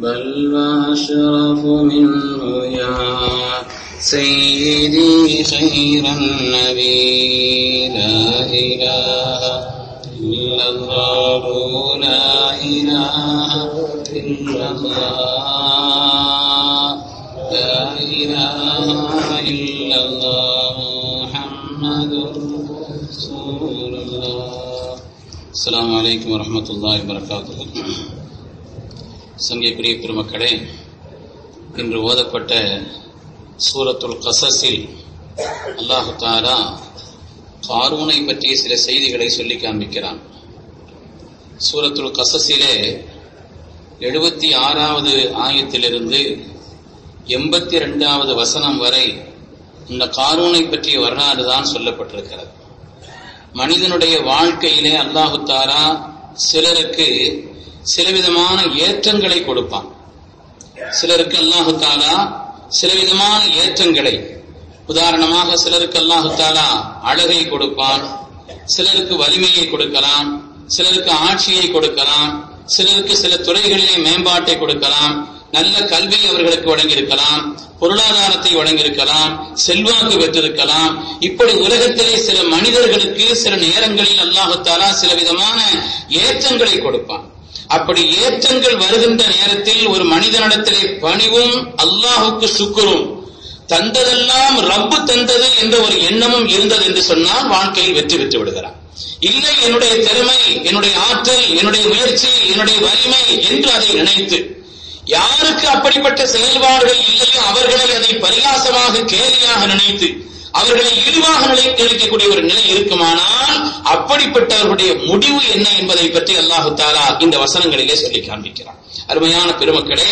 بل وأشرف منه يا سيدي خير النبي لا إله إلا الله لا إله إلا الله لا إله إلا الله محمد رسول الله السلام عليكم ورحمة الله وبركاته சங்கைக்குரிய பெருமக்களே இன்று ஓதப்பட்ட சூரத்துல் கசஸில் அல்லாஹு தாலா காரூனை பற்றிய சில செய்திகளை சொல்லி காண்பிக்கிறான் சூரத்துல் கசஸிலே எழுபத்தி ஆறாவது ஆயத்திலிருந்து எண்பத்தி ரெண்டாவது வசனம் வரை இந்த காரூனை பற்றிய வரலாறு தான் சொல்லப்பட்டிருக்கிறது மனிதனுடைய வாழ்க்கையிலே அல்லாஹு தாலா சிலருக்கு சிலவிதமான ஏற்றங்களை கொடுப்பான் சிலருக்கு அல்லாஹு தாலா சிலவிதமான ஏற்றங்களை உதாரணமாக சிலருக்கு அல்லாஹு தாலா அழகை கொடுப்பான் சிலருக்கு வலிமையை கொடுக்கலாம் சிலருக்கு ஆட்சியை கொடுக்கலாம் சிலருக்கு சில துறைகளிலே மேம்பாட்டை கொடுக்கலாம் நல்ல கல்வி அவர்களுக்கு வழங்கியிருக்கலாம் பொருளாதாரத்தை வழங்கியிருக்கலாம் செல்வாக்கு பெற்றிருக்கலாம் இப்படி உலகத்திலே சில மனிதர்களுக்கு சில நேரங்களில் அல்லாஹுத்தாலா சில விதமான ஏற்றங்களை கொடுப்பான் அப்படி ஏற்றங்கள் வருகின்ற நேரத்தில் ஒரு மனிதனிடத்திலே பணிவும் அல்லாஹுக்கு சுக்குரும் தந்ததெல்லாம் ரப்பு தந்தது என்ற ஒரு எண்ணமும் இருந்தது என்று சொன்னால் வாழ்க்கையில் வெற்றி பெற்று விடுகிறார் இல்லை என்னுடைய திறமை என்னுடைய ஆற்றல் என்னுடைய முயற்சி என்னுடைய வலிமை என்று அதை நினைத்து யாருக்கு அப்படிப்பட்ட செயல்பாடுகள் இல்லையோ அவர்களை அதை பரிகாசமாக கேலியாக நினைத்து அவர்களை இழிவாக நினைக்கக்கூடிய ஒரு நிலை இருக்குமானால் அப்படிப்பட்டவர்களுடைய முடிவு என்ன என்பதை பற்றி அல்லாஹு தாலா இந்த வசனங்களிலே சொல்லி காண்பிக்கிறார் அருமையான பெருமக்களே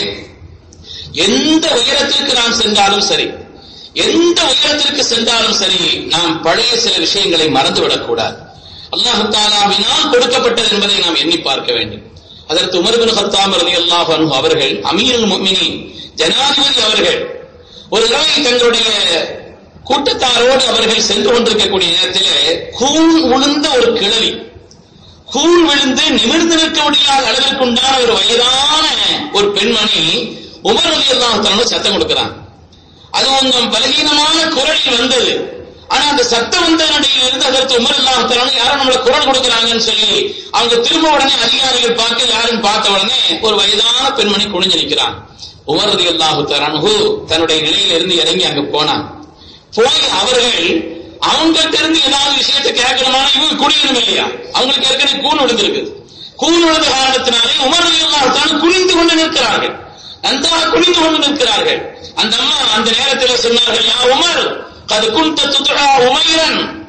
எந்த உயரத்திற்கு நாம் சென்றாலும் சரி எந்த உயரத்திற்கு சென்றாலும் சரி நாம் பழைய சில விஷயங்களை மறந்துவிடக் கூடாது அல்லாஹு தாலாவினால் கொடுக்கப்பட்டது என்பதை நாம் எண்ணி பார்க்க வேண்டும் அதற்கு உமர்பின் ஹத்தாம் ரதி அல்லாஹ் அவர்கள் அமீருல் முமினி ஜனாதிபதி அவர்கள் ஒரு தடவை தங்களுடைய கூட்டத்தாரோடு அவர்கள் சென்று கொண்டிருக்கக்கூடிய நேரத்தில் கூண் உளுந்த ஒரு கிழவி கூண் விழுந்து நிமிர்ந்து நிற்க முடியாத அளவிற்குண்டான ஒரு வயதான ஒரு பெண்மணி உமர் அலி அல்லாஹ் சத்தம் கொடுக்கிறான் அது கொஞ்சம் பலகீனமான குரலில் வந்தது ஆனா அந்த சத்தம் வந்த நடையில் இருந்து அதற்கு உமர் அல்லாஹ் யாரும் நம்மள குரல் கொடுக்கிறாங்கன்னு சொல்லி அவங்க திரும்ப உடனே அதிகாரிகள் பார்க்க யாரும் பார்த்த உடனே ஒரு வயதான பெண்மணி குனிஞ்சு நிற்கிறான் உமர் அலி அல்லாஹு தரானு தன்னுடைய நிலையில இருந்து இறங்கி அங்க போனான் போய் அவர்கள் அவங்ககிட்ட இருந்து ஏதாவது விஷயத்தை கேட்கணுமா இவங்க குடியணும் இல்லையா அவங்களுக்கு ஏற்கனவே கூண் விழுந்திருக்கு கூண் விழுந்த காரணத்தினாலே உமர் அலி அல்லாஹ் குனிந்து கொண்டு நிற்கிறார்கள் நன்றாக குனிந்து கொண்டு நிற்கிறார்கள் அந்த அம்மா அந்த நேரத்தில் சொன்னார்கள் யா உமர் قد كنت تدعى عميرا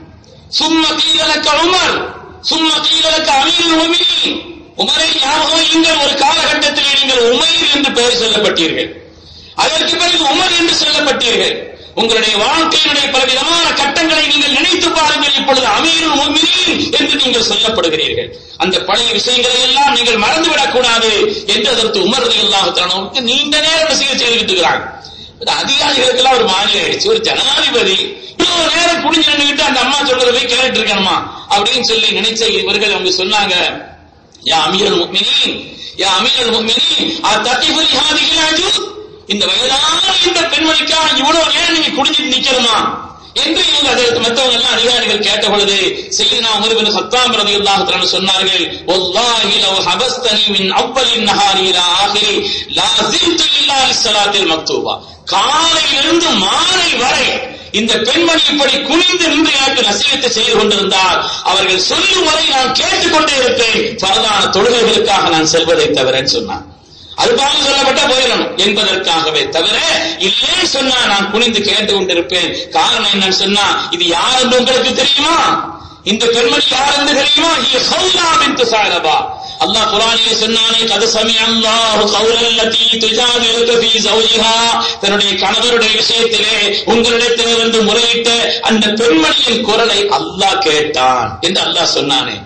ثم قيل لك عمر ثم قيل لك امير المؤمنين உமரை ஞாபகம் நீங்கள் ஒரு காலகட்டத்தில் நீங்கள் உமைர் என்று பெயர் சொல்லப்பட்டீர்கள் அதற்கு பிறகு உமர் என்று சொல்லப்பட்டீர்கள் உங்களுடைய வாழ்க்கையினுடைய பலவிதமான கட்டங்களை நீங்கள் நினைத்து பாருங்கள் இப்பொழுது அமீருல் முமினீன் என்று நீங்கள் சொல்லப்படுகிறீர்கள் அந்த பழைய விஷயங்களை எல்லாம் நீங்கள் மறந்துவிடக் கூடாது என்று அதற்கு உமர் அல்லாஹு நீண்ட நேரம் சிகிச்சை இருக்கிறாங்க அதிகாரிகளுக்கெல்லாம் ஒரு மாதிரி ஆயிடுச்சு ஒரு ஜனாதிபதி இவ்வளவு நேரம் குடிஞ்சு நின்றுகிட்டு அந்த அம்மா சொல்றதை போய் கேட்டுட்டு இருக்கணுமா அப்படின்னு சொல்லி நினைச்ச இவர்கள் அவங்க சொன்னாங்க யா அமீரல் முக்மினீன் யா அமீரல் முக்மினீன் அத்தகிஃபுல் ஹாதிஹில் அஜூத் இந்த வயதான இந்த பெண்மணிக்காக இவ்வளவு நேரம் நீங்க குடிஞ்சிட்டு நிக்கணுமா என்று இவங்க அதற்கு மற்றவங்க எல்லாம் அதிகாரிகள் கேட்ட பொழுது செய்யினா உமர்பின் சத்தாம் ரதி அல்லாஹ் சொன்னார்கள் வல்லாஹி லவ் ஹபஸ்தனி மின் அவ்வலின் நஹாரி இலா ஆகிரி லா ஜில்து இல்லா லிஸ்ஸலாத்தில் மக்தூபா காலையிலிருந்து மாலை வரை இந்த பெண்மணி இப்படி குனிந்து நின்று எனக்கு நசீகத்தை செய்து கொண்டிருந்தால் அவர்கள் சொல்லும் வரை நான் கேட்டுக்கொண்டே இருப்பேன் பரதான தொழுகைகளுக்காக நான் செல்வதை தவிர சொன்னான் அதுக்காக சொல்லப்பட்ட போயிடணும் என்பதற்காகவே தவிர இல்லே சொன்னா நான் குனிந்து கேட்டு கொண்டிருப்பேன் காரணம் என்னன்னு சொன்னா இது யார் என்று உங்களுக்கு தெரியுமா இந்த பெண்மணி யார் என்று தெரியுமா ஹவுலா பின்து சாலபா அல்லாஹ் குர்ஆனிலே சொன்னானே கத சமி அல்லாஹ் கௌலல்லதி துஜாதிலுக ஃபீ ஜௌஜிஹா தன்னுடைய கணவருடைய விஷயத்திலே உங்களிடத்திலே வந்து முறையிட்ட அந்த பெண்மணியின் குரலை அல்லாஹ் கேட்டான் என்று அல்லாஹ் சொன்னானே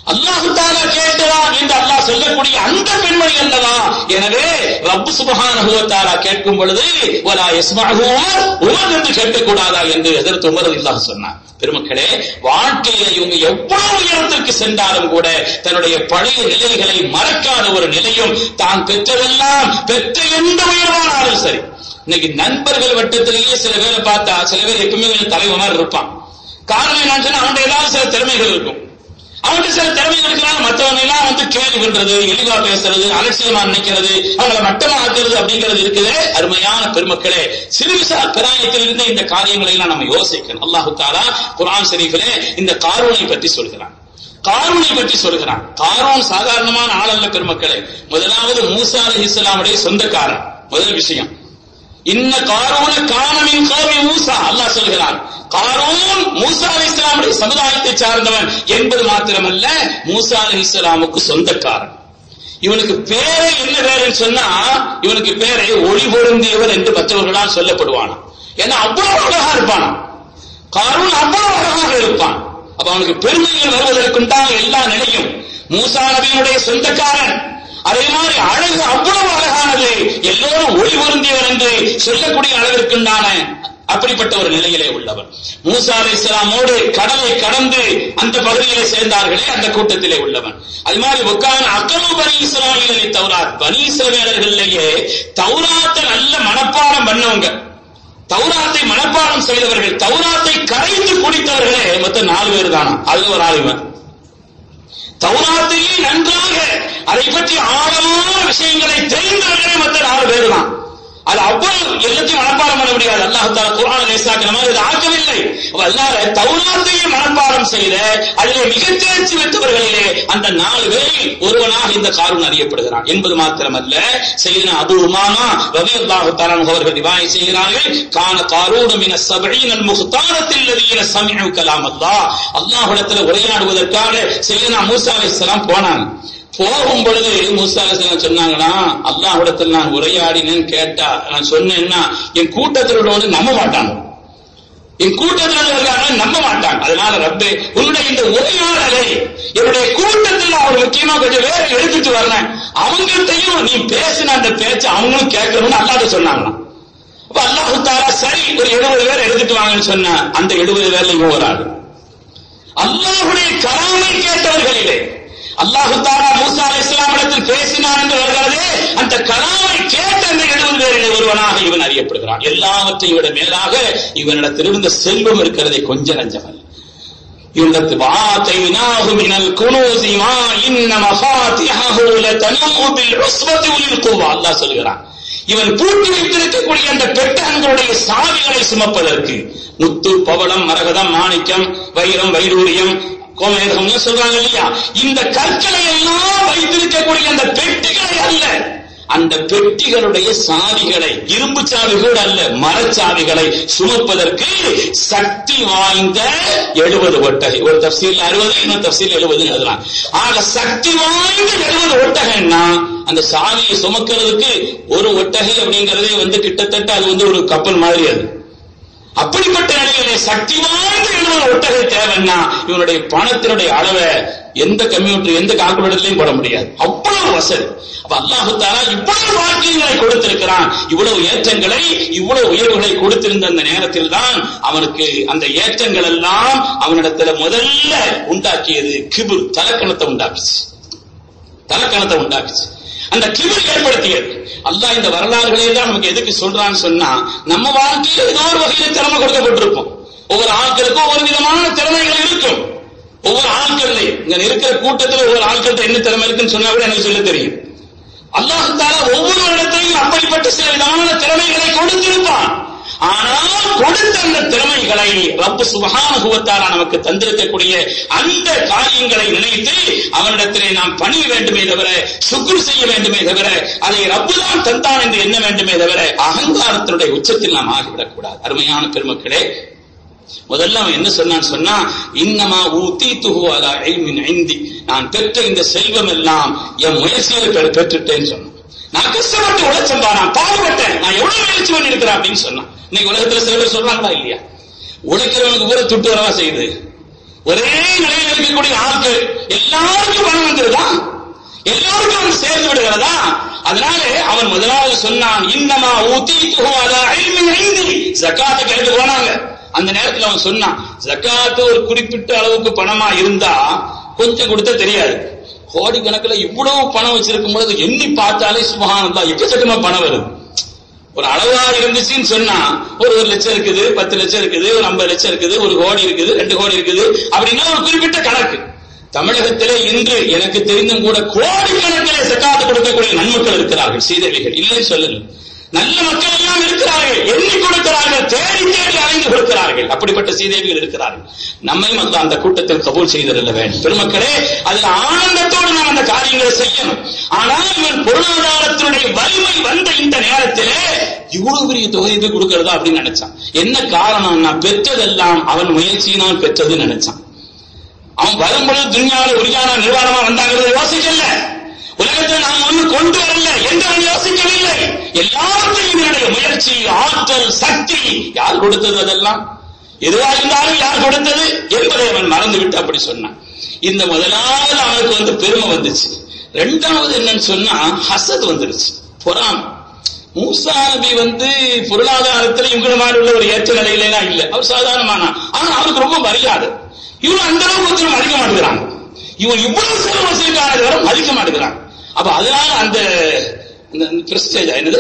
அல்லாஹு தாலா கேட்கிறான் என்று அல்லாஹ் சொல்லக்கூடிய அந்த பெண்மணி அல்லவா எனவே ரப்பு சுபஹானஹு வ தஆலா கேட்கும் பொழுது வலா யஸ்மஹு உமர் உமர் என்று கேட்கக்கூடாதா என்று எதிர்த்து உமர் அல்லாஹ் சொன்னார் பெருமக்களே வாழ்க்கையில இவங்க எவ்வளவு உயரத்திற்கு சென்றாலும் கூட தன்னுடைய பழைய நிலைகளை மறக்காத ஒரு நிலையும் தான் பெற்றதெல்லாம் பெற்ற எந்த உயர்வானாலும் சரி இன்னைக்கு நண்பர்கள் வட்டத்திலேயே சில பேரை பார்த்தா சில பேர் எப்பவுமே கொஞ்சம் தலைவர் மாதிரி இருப்பான் காரணம் என்னன்னு சொன்னா அவனுடைய ஏதாவது சில திறமைகள் இருக்கும் அவனுக்கு சில திறமைகள் இருக்கிறாங்க மற்றவங்க எல்லாம் வந்து கேள்வி பண்றது இழிவா பேசுறது அலட்சியமா நினைக்கிறது அவங்கள மட்டமா ஆக்குறது அப்படிங்கிறது இருக்குது அருமையான பெருமக்களே சிறுவிசா பிராயத்திலிருந்து இந்த காரியங்களை எல்லாம் நம்ம யோசிக்கணும் அல்லாஹு தாலா குரான் ஷரீஃபிலே இந்த காரூனை பற்றி சொல்கிறான் காரூனை பற்றி சொல்கிறான் காரூன் சாதாரணமான ஆள் அல்ல பெருமக்களே முதலாவது மூசா அலி இஸ்லாமுடைய சொந்தக்காரன் முதல் விஷயம் இன்ன காரூன காணமின் கௌமி மூசா அல்லாஹ் சொல்கிறான் காரூன் மூசா அலி இஸ்லாமுடைய சமுதாயத்தை சார்ந்தவன் என்பது மாத்திரமல்ல மூசா அலி இஸ்லாமுக்கு சொந்தக்காரன் இவனுக்கு பேரை என்ன பேருன்னு சொன்னா இவனுக்கு பேரை ஒளி பொருந்தியவர் என்று மற்றவர்களால் சொல்லப்படுவானா ஏன்னா அவ்வளவு அழகா இருப்பானா காரூன் அவ்வளவு அழகாக இருப்பான் அப்ப அவனுக்கு பெருமைகள் வருவதற்குண்டான எல்லா நிலையும் மூசா நபியினுடைய சொந்தக்காரன் அதே மாதிரி அழகு அவ்வளவு அழகானது எல்லோரும் ஒளி பொருந்தியவர் என்று சொல்லக்கூடிய அளவிற்குண்டான அப்படிப்பட்ட ஒரு நிலையிலே உள்ளவர் மூசா அலை இஸ்லாமோடு கடலை கடந்து அந்த பகுதியிலே சேர்ந்தார்களே அந்த கூட்டத்திலே உள்ளவன் அது மாதிரி உட்கார்ந்து அக்கமு பனி இஸ்லாமியர்களை தௌராத் பனி இஸ்லாமியர்களிலேயே தௌராத்தை நல்ல மனப்பாடம் பண்ணவங்க தௌராத்தை மனப்பாடம் செய்தவர்கள் தௌராத்தை கரைந்து குடித்தவர்களே மொத்தம் நாலு பேர் தானா அது ஒரு ஆளுவன் தௌராத்தையே நன்றாக அதை பற்றி ஆழமான விஷயங்களை தெரிந்தவர்களே மற்ற நாலு பேர் தான் அது அவ்வளவு எல்லாத்தையும் மனப்பாடம் பண்ண முடியாது அல்லாஹ் தாலா குர்ஆன் லேசாக்கிற மாதிரி அது ஆக்கவில்லை அதனால தௌராத்தையே மனப்பாடம் செய்த அதிலே மிகத் தேர்ச்சி பெற்றவர்களிலே அந்த நாலு பேரில் ஒருவனாக இந்த காரூன் அறியப்படுகிறான் என்பது மாத்திரமல்ல செய்தின அபு உமாமா ரவி அல்லாஹு தலான் அவர்கள் ரிவாய் செய்கிறார்கள் கான காரூன் மின சபீன் அல் முஹ்தாரத்தில் லதீன சமிஉ கலாம் அல்லாஹ் அல்லாஹ்விடத்தில் உரையாடுவதற்காக செய்தினா மூசா அலைஹிஸ்ஸலாம் போனாங்க போகும் பொழுது மூசா அலைஹிஸ்ஸலாம் சொன்னாங்கன்னா அல்லாஹ்விடத்தில் நான் உரையாடினேன்னு கேட்டா நான் சொன்னேன்னா என் கூட்டத்தில் உள்ளவங்க நம்ப மாட்டாங்க என் கூட்டத்தில் உள்ளவர்கள் நம்ப மாட்டாங்க அதனால ரப்பே உன்னுடைய இந்த உரையாடலை என்னுடைய கூட்டத்தில் அவர் முக்கியமா கொஞ்சம் வேற எடுத்துட்டு வரேன் அவங்கள்ட்டையும் நீ பேசின அந்த பேச்சை அவங்களும் கேட்கணும்னு அல்லாத சொன்னாங்களாம் அப்ப அல்லாஹு தாலா சரி ஒரு எழுபது பேர் எடுத்துட்டு வாங்கன்னு சொன்ன அந்த எழுபது பேர்ல இவன் ஒரு ஆளு அல்லாஹுடைய கலாமை கேட்டவர்களிலே அல்லாஹு தாலா மூசா அலை இஸ்லாமிடத்தில் பேசினான் என்று வருகிறதே அந்த கலாமை கேட்ட அந்த எழுபது பேரில் ஒருவனாக இவன் அறியப்படுகிறான் எல்லாவற்றையும் விட மேலாக இவனிடத்தில் இருந்த செல்வம் இருக்கிறதே கொஞ்ச நஞ்சமல்ல இவனிடத்து வாத்தைனாஹு மினல் குனூசி மா இன்ன மஃபாத்திஹஹு லதனூ பில் உஸ்பதி உலில் குவா அல்லாஹ் சொல்கிறான் இவன் பூட்டி வைத்திருக்கக்கூடிய அந்த பெட்டகங்களுடைய சாவிகளை சுமப்பதற்கு முத்து பவளம் மரகதம் மாணிக்கம் வைரம் வைடூரியம் கோமேதகம் சொல்றாங்க இல்லையா இந்த கற்களை எல்லாம் வைத்திருக்கக்கூடிய அந்த பெட்டிகளை அல்ல அந்த பெட்டிகளுடைய சாவிகளை இரும்பு சாவிகள் அல்ல மரச்சாவிகளை சுமப்பதற்கு சக்தி வாய்ந்த எழுபது ஒட்டகை ஒரு தப்சீல் அறுபது இன்னொரு தப்சீல் எழுபது எழுதலாம் ஆக சக்தி வாய்ந்த எழுபது ஒட்டகைன்னா அந்த சாவியை சுமக்கிறதுக்கு ஒரு ஒட்டகை அப்படிங்கறதே வந்து கிட்டத்தட்ட அது வந்து ஒரு கப்பல் மாதிரி அது அப்படிப்பட்ட நிலையிலே சக்தி வாய்ந்த எழுபது ஒட்டகை தேவைன்னா இவனுடைய பணத்தினுடைய அளவை எந்த கம்ப்யூட்டர் எந்த கால்குலேட்டர்லயும் போட முடியாது அவ்வளவு வசதி அப்ப அல்லாஹு தாலா இவ்வளவு வாக்கியங்களை கொடுத்திருக்கிறான் இவ்வளவு ஏற்றங்களை இவ்வளவு உயர்வுகளை கொடுத்திருந்த அந்த நேரத்தில் தான் அவனுக்கு அந்த ஏற்றங்கள் எல்லாம் அவனிடத்துல முதல்ல உண்டாக்கியது கிபுர் தலக்கணத்தை உண்டாக்குச்சு தலக்கணத்தை உண்டாக்குச்சு அந்த கிபர் ஏற்படுத்தியது அல்லாஹ் இந்த வரலாறுகளை எல்லாம் நமக்கு எதுக்கு சொல்றான்னு சொன்னா நம்ம வாழ்க்கையில் ஏதோ ஒரு வகையில திறமை கொடுக்கப்பட்டிருக்கும் ஒவ்வொரு ஆட்களுக்கும் ஒவ்வொரு விதமான திறமைகள் இருக்கும் ஒவ்வொரு ஆட்கள்லையும் இங்க இருக்கிற கூட்டத்தில் ஒவ்வொரு ஆட்கள்கிட்ட என்ன திறமை இருக்குன்னு சொன்னா கூட எனக்கு சொல்ல தெரியும் அல்லாஹ் தாலா ஒவ்வொரு இடத்தையும் அப்படிப்பட்ட சில விதமான திறமைகளை கொடுத்திருப்பான் ஆனால் கொடுத்த அந்த திறமைகளை ரப்பு சுபகானுகுவத்தாரா நமக்கு தந்திருக்கக்கூடிய அந்த காரியங்களை நினைத்து அவனிடத்திலே நாம் பணிய வேண்டுமே தவிர சுக்குர் செய்ய வேண்டுமே தவிர அதை ரப்பு தான் தந்தான் என்று எண்ண வேண்டுமே தவிர அகங்காரத்தினுடைய உச்சத்தில் நாம் ஆகிவிடக் கூடாது அருமையான பெருமக்களே முதல்ல அவன் என்ன சொன்னான்னு சொன்னா இன்னமா ஊத்தி துகு அலா ஐமின் ஐந்தி நான் பெற்ற இந்த செல்வம் எல்லாம் என் முயற்சியில் பெ- பெற்றுட்டேன்னு சொன்னான் நான் கஷ்டப்பட்டு உழைச்சம்பா நான் பாடுபட்டேன் நான் எவ்வளவு முயற்சி பண்ணிருக்கிறேன் அப்படின்னு சொன்னான் இன்னைக்கு உலகத்துல சில பேர் சொல்றாங்களா இல்லையா உழைக்கிறவனுக்கு பூரா துட்டு வரவா செய்யுது ஒரே நிலையில் இருக்கக்கூடிய ஆட்கள் எல்லாருக்கும் பணம் வந்துருதா எல்லாருக்கும் வந்து சேர்ந்து விடுகிறதா அதனால அவன் முதலாவது சொன்னான் இன்னமா ஊத்தி ஐந்தி ஜக்காத்தை கேட்டு போனாங்க அந்த நேரத்தில் அவன் சொன்னான் ஜக்காத்து ஒரு குறிப்பிட்ட அளவுக்கு பணமா இருந்தா கொஞ்சம் கொடுத்தா தெரியாது கோடி கணக்குல இவ்வளவு பணம் வச்சிருக்கும் பொழுது எண்ணி பார்த்தாலே சுபகானந்தா எக்கச்சக்கமா பணம் வருது ஒரு அளவா இருந்துச்சுன்னு சொன்னா ஒரு ஒரு லட்சம் இருக்குது பத்து லட்சம் இருக்குது ஒரு ஐம்பது லட்சம் இருக்குது ஒரு கோடி இருக்குது ரெண்டு கோடி இருக்குது அப்படின்னா ஒரு குறிப்பிட்ட கணக்கு தமிழகத்திலே இன்று எனக்கு தெரிந்தும் கூட கோடிக்கணக்கிலே சக்காத்து கொடுக்கக்கூடிய நன்மக்கள் இருக்கிறார்கள் சீதேவிகள் இல்லைன்னு சொல்லல நல்ல மக்கள் எல்லாம் இருக்கிறார்கள் எண்ணி கொடுக்கிறார்கள் தேடி தேடி அலைந்து கொடுக்கிறார்கள் அப்படிப்பட்ட சீதேவிகள் இருக்கிறார்கள் நம்மையும் அந்த அந்த கூட்டத்தில் கபூல் செய்திருந்த வேண்டும் பெருமக்களே அதில் ஆனந்தத்தோடு நாம் அந்த காரியங்களை செய்யணும் ஆனால் இவன் பொருளாதாரத்தினுடைய வலிமை வந்த இந்த நேரத்திலே இவ்வளவு பெரிய தொகையை கொடுக்கிறதா அப்படின்னு நினைச்சான் என்ன காரணம் நான் பெற்றதெல்லாம் அவன் முயற்சியினால் பெற்றதுன்னு நினைச்சான் அவன் வரும்பொழுது துன்யாவில் உரியான நிர்வாணமா வந்தாங்கிறத யோசிக்கல உலகத்தில் நாம் ஒண்ணு கொண்டு வரல என்று அவன் யோசிக்கவில்லை எல்லாத்தையும் என்னுடைய முயற்சி ஆற்றல் சக்தி யார் கொடுத்தது அதெல்லாம் எதுவா இருந்தாலும் யார் கொடுத்தது என்பதை அவன் மறந்து விட்டு அப்படி சொன்னான் இந்த முதலாவது அவனுக்கு வந்து பெருமை வந்துச்சு ரெண்டாவது என்னன்னு சொன்னா ஹசத் வந்துருச்சு பொறாமை மூசா நபி வந்து பொருளாதாரத்துல இவங்க மாதிரி உள்ள ஒரு ஏற்ற நிலையிலாம் இல்ல அவர் சாதாரணமான ஆனா அவருக்கு ரொம்ப மரியாதை இவன் அந்த அளவுக்கு ஒருத்தர் மதிக்க மாட்டேங்கிறாங்க இவன் இவ்வளவு செலவு வச்சிருக்காங்க வர மதிக்க மாட்டேங்கிறாங்க அப்ப அதனால அந்த பிரஸ்டேஜ் என்னது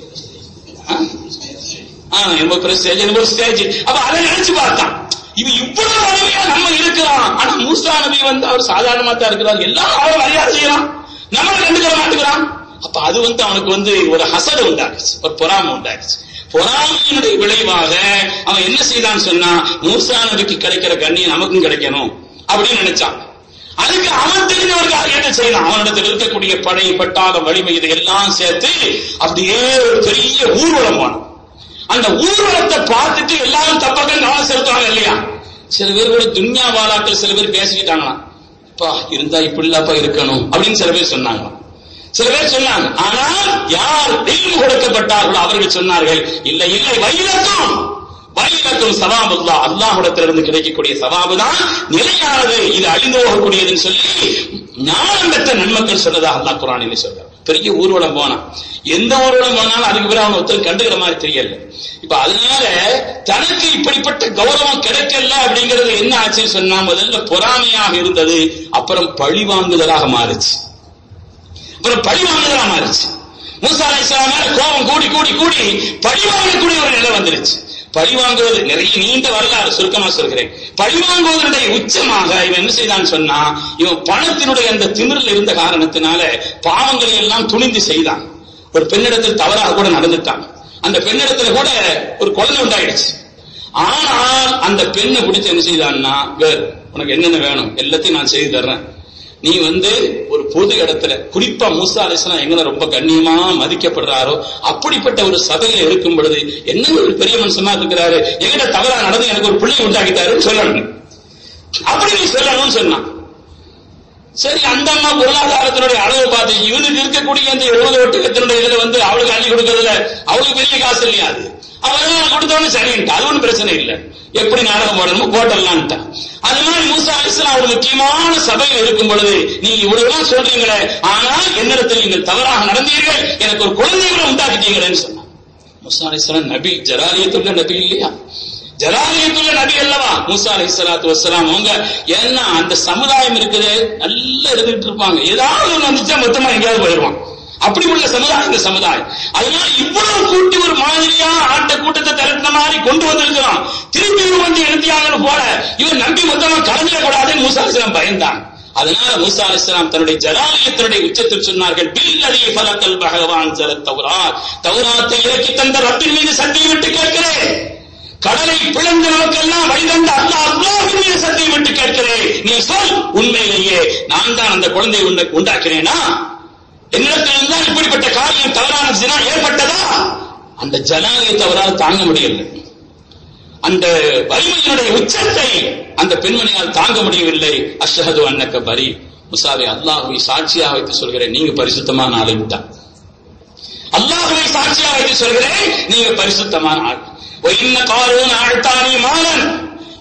ரொம்ப பிரஸ்டேஜ் ரொம்ப ஸ்டேஜ் அப்ப அதை நினைச்சு பார்த்தான் இவன் இவ்வளவு வலிமையா நம்ம இருக்கிறான் ஆனா மூசா நபி வந்து அவர் சாதாரணமா தான் இருக்கிறார் எல்லாரும் அவரை மரியாதை செய்யறான் நம்மளை கண்டுக்கிற மாட்டேங்கிறான் அப்ப அது வந்து அவனுக்கு வந்து ஒரு ஹசடு உண்டாக்குச்சு ஒரு பொறாமை உண்டாக்குச்சு பொறாமையினுடைய விளைவாக அவன் என்ன செய்தான் சொன்னா மூசா நபிக்கு கிடைக்கிற கண்ணியம் நமக்கும் கிடைக்கணும் அப்படின்னு நினைச்சான் அதுக்கு அவன் தெரிஞ்ச ஒரு காரியத்தை செய்யலாம் அவனிடத்தில் இருக்கக்கூடிய படை பட்டாத வலிமை இதை எல்லாம் சேர்த்து அப்படியே ஒரு பெரிய ஊர்வலம் போனான் அந்த ஊர்வலத்தை பார்த்துட்டு எல்லாரும் தப்பக்கம் கவனம் செலுத்துவாங்க இல்லையா சில பேர் கூட துன்யா வாலாக்கள் சில பேர் பேசிக்கிட்டாங்களாம் அப்பா இருந்தா இப்படிலாப்பா இருக்கணும் அப்படின்னு சில பேர் சொன்னாங்களாம் சில பேர் சொன்னாங்க ஆனால் யார் தெய்வு கொடுக்கப்பட்டார்களோ அவர்கள் சொன்னார்கள் இல்லை இல்லை வைரக்கம் வைரக்கும் சவாபுல்லா அல்லாஹுடத்திலிருந்து கிடைக்கக்கூடிய சவாபு தான் நிலையானது இது அழிந்து போகக்கூடியதுன்னு சொல்லி ஞானம் பெற்ற நன்மக்கள் சொன்னதாக அல்லாஹ் குரானிலே சொல்றார் பெரிய ஊர்வலம் போனான் எந்த ஊர்வலம் போனாலும் அதுக்கு பிறகு அவன் ஒருத்தர் கண்டுக்கிற மாதிரி தெரியல இப்ப அதனால தனக்கு இப்படிப்பட்ட கௌரவம் கிடைக்கல அப்படிங்கிறது என்ன ஆச்சுன்னு சொன்னா முதல்ல பொறாமையாக இருந்தது அப்புறம் பழி வாங்குதலாக மாறுச்சு அப்புறம் பழி வாங்குதலா மாறுச்சு மூசா அலை இஸ்லாம கோபம் கூடி கூடி கூடி பழி வாங்கக்கூடிய ஒரு நிலை வந்துருச்சு பழி வாங்குவது நிறைய நீண்ட வரலாறு சுருக்கமா சொல்கிறேன் பழி வாங்குவதனுடைய உச்சமாக இவன் என்ன செய்தான் சொன்னா இவன் பணத்தினுடைய அந்த திமிரில் இருந்த காரணத்தினால பாவங்களை எல்லாம் துணிந்து செய்தான் ஒரு பெண்ணிடத்தில் தவறாக கூட நடந்துட்டான் அந்த பெண்ணிடத்துல கூட ஒரு குழந்தை உண்டாயிடுச்சு ஆனால் அந்த பெண்ணை பிடிச்சு என்ன செய்தான்னா வேறு உனக்கு என்னென்ன வேணும் எல்லாத்தையும் நான் செய்து தர்றேன் நீ வந்து ஒரு பொது இடத்துல குறிப்பா மூசா அலிஸ்லாம் எங்களை ரொம்ப கண்ணியமா மதிக்கப்படுறாரோ அப்படிப்பட்ட ஒரு சபையில இருக்கும் பொழுது என்ன ஒரு பெரிய மனுஷனா இருக்கிறாரு எங்கிட்ட தவறா நடந்து எனக்கு ஒரு பிள்ளை உண்டாக்கிட்டாருன்னு சொல்லணும் அப்படி நீ சொல்லணும்னு சொன்னான் சரி அந்த அம்மா பொருளாதாரத்தினுடைய அளவு பார்த்து இவனுக்கு இருக்கக்கூடிய அந்த எழுபது ஒட்டுக்கத்தினுடைய இதுல வந்து அவளுக்கு அள்ளி கொடுக்கறதுல அவளுக்கு பெரிய காசு இல்லையா அது அவன் கொடுத்தவனு சரின்ட்டு அது ஒன்றும் பிரச்சனை இல்லை எப்படி நாடகம் போடணுமோ போட்டலான்ட்டா அது மாதிரி மூசா அலிஸ்லாம் ஒரு முக்கியமான சபையில் இருக்கும் பொழுது நீ இவ்வளவு சொல்றீங்களே ஆனால் என்னிடத்தில் நீங்கள் தவறாக நடந்தீர்கள் எனக்கு ஒரு குழந்தைகளை உண்டாக்கிட்டீங்களேன்னு சொன்னான் மூசா அலிஸ்லாம் நபி ஜலாலியத்துள்ள நபி இல்லையா ஜலாலியத்துள்ள நபி அல்லவா மூசா அலி சலாத்து வசலாம் அவங்க ஏன்னா அந்த சமுதாயம் இருக்குது நல்லா இருந்துட்டு இருப்பாங்க ஏதாவது ஒண்ணு வந்துச்சா மொத்தமா எங்கேயாவது போயிடுவான் அப்படி உள்ள சமுதாயம் இந்த சமுதாயம் அதனால இவ்வளவு கூட்டி ஒரு மாதிரியா ஆட்ட கூட்டத்தை திரட்டின மாதிரி கொண்டு வந்திருக்கிறான் திருப்பி இவன் வந்து எழுதியாங்கன்னு போல இவன் நம்பி மொத்தமா கலந்துடக்கூடாதுன்னு மூசா அலிஸ்லாம் பயந்தான் அதனால மூசா அலிஸ்லாம் தன்னுடைய ஜலாலயத்தினுடைய உச்சத்தில் சொன்னார்கள் பில்லதி பலக்கல் பகவான் ஜல தௌராத் தௌராத்தை இறக்கி தந்த ரப்பின் மீது சத்தியம் விட்டு கேட்கிறேன் கடலை பிளந்த நமக்கெல்லாம் வழிதந்த அல்லா அல்லாஹின் மீது சத்தியம் விட்டு கேட்கிறேன் நீ சொல் உண்மையிலேயே நான் தான் அந்த குழந்தையை உண்டாக்கினேனா என்னிடத்தில் தான் இப்படிப்பட்ட காரியம் தவறான சினா ஏற்பட்டதா அந்த ஜனாலயத்தை அவரால் தாங்க முடியவில்லை அந்த வலிமையினுடைய உச்சத்தை அந்த பெண்மணியால் தாங்க முடியவில்லை அஷ்ஹது அன்னக்க பரி முசாவை அல்லாஹுவை சாட்சியாக வைத்து சொல்கிறேன் நீங்க பரிசுத்தமான ஆளை விட்டான் அல்லாஹுவை சாட்சியாக வைத்து சொல்கிறேன் நீங்க பரிசுத்தமான ஆள் இன்ன காரூன் ஆழ்த்தானி மாலன்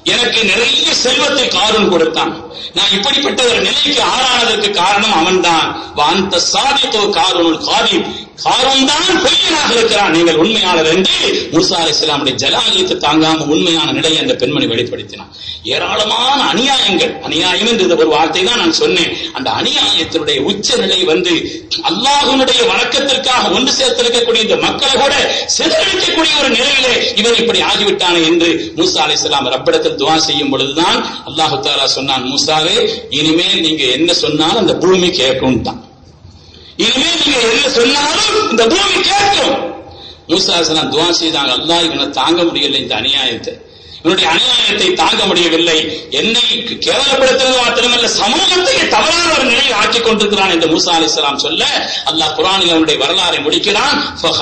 எனக்கு நிறைய செல்வத்தை காரூன் கொடுத்தான் நான் இப்படிப்பட்ட ஒரு நிலைக்கு ஆளானதற்கு காரணம் அவன்தான் அந்த சாதித்தோ காரூன் காதி காரூன் தான் பொய்யனாக இருக்கிறான் நீங்கள் உண்மையாளர் என்று மூசா அலி இஸ்லாமுடைய ஜலாலியத்தை தாங்காம உண்மையான நிலையை அந்த பெண்மணி வெளிப்படுத்தினான் ஏராளமான அநியாயங்கள் அநியாயம் என்ற ஒரு வார்த்தை தான் நான் சொன்னேன் அந்த அநியாயத்தினுடைய உச்ச நிலை வந்து அல்லாஹனுடைய வணக்கத்திற்காக ஒன்று சேர்த்திருக்கக்கூடிய இந்த மக்களை கூட சிதறடிக்கக்கூடிய ஒரு நிலையிலே இவன் இப்படி ஆகிவிட்டானே என்று மூசா அலி இஸ்லாம் ரப்பிடத்தில் துவா செய்யும் பொழுதுதான் அல்லாஹு தாலா சொன்னான் மூசாவே இனிமேல் நீங்க என்ன சொன்னாலும் அந்த பூமி கேட்கும் தான் இனிமேல் நீங்க என்ன சொன்னாலும் இந்த பூமி கேட்கும் மூசா அலிஸ்லாம் துவா செய்தாங்க அல்லாஹ் இவனை தாங்க முடியல இந்த அநியாயத்தை இவனுடைய அநியாயத்தை தாங்க முடியவில்லை என்னை கேவலப்படுத்துவது மாத்திரமல்ல சமூகத்தையே தவறான ஒரு நிலையில் ஆக்கிக் கொண்டிருக்கிறான் என்று மூசா அலி இஸ்லாம் சொல்ல அல்லாஹ் குரானில் அவனுடைய வரலாறை முடிக்கிறான்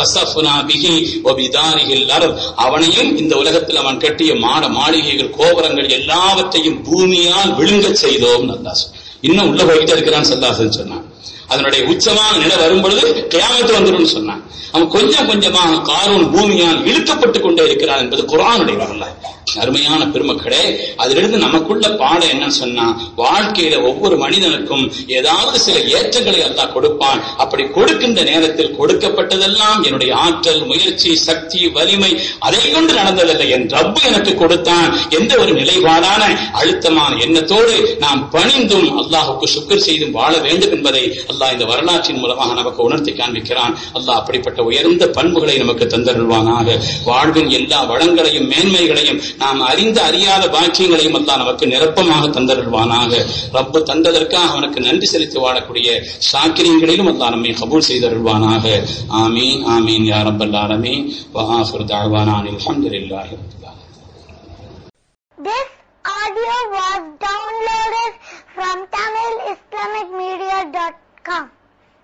அவனையும் இந்த உலகத்தில் அவன் கட்டிய மாட மாளிகைகள் கோபுரங்கள் எல்லாவற்றையும் பூமியால் விழுங்க செய்தோம் அல்லாஹ் இன்னும் உள்ள போயிட்டே இருக்கிறான் சல்லாசன் சொன்னான் அதனுடைய உச்சமான நிலை வரும் பொழுது கியாமத்து வந்துடும் சொன்னான் அவன் கொஞ்சம் கொஞ்சமாக காரூன் பூமியால் இழுக்கப்பட்டு கொண்டே இருக்கிறான் என்பது குரானுடைய வரலாறு அருமையான பெருமக்களே அதிலிருந்து நமக்குள்ள பாடம் என்னன்னு சொன்னா வாழ்க்கையில ஒவ்வொரு மனிதனுக்கும் ஏதாவது சில ஏற்றங்களை அல்லாஹ் கொடுப்பான் அப்படி கொடுக்கின்ற நேரத்தில் கொடுக்கப்பட்டதெல்லாம் என்னுடைய ஆற்றல் முயற்சி சக்தி வலிமை அதை கொண்டு நடந்ததில்லை என் ரப்பு எனக்கு கொடுத்தான் எந்த ஒரு நிலைப்பாடான அழுத்தமான எண்ணத்தோடு நாம் பணிந்தும் அல்லாஹுக்கு சுக்கர் செய்தும் வாழ வேண்டும் என்பதை அல்லாஹ் இந்த வரலாற்றின் மூலமாக நமக்கு உணர்த்தி காண்பிக்கிறான் அல்லாஹ் அப்படிப்பட்ட உயர்ந்த பண்புகளை நமக்கு தந்தருள்வானாக வாழ்வின் எல்லா வளங்களையும் மேன்மைகளையும் நாம் அறிந்த அறியாத பாக்கியங்களையும் அல்லாஹ் நமக்கு நிரப்பமாக தந்தருள்வானாக ரப்பு தந்ததற்காக அவனுக்கு நன்றி செலுத்தி வாழக்கூடிய சாக்கிரியங்களிலும் அல்லாஹ் நம்மை கபூல் செய்தருள்வானாக ஆமீன் ஆமீன் யா ரப்பல் ஆலமீன் வ ஆஃபிர் தஅவானா அல்ஹம்துலில்லாஹி ரப்பில் ஆலமீன் This audio was downloaded from TamilIslamicMedia.com.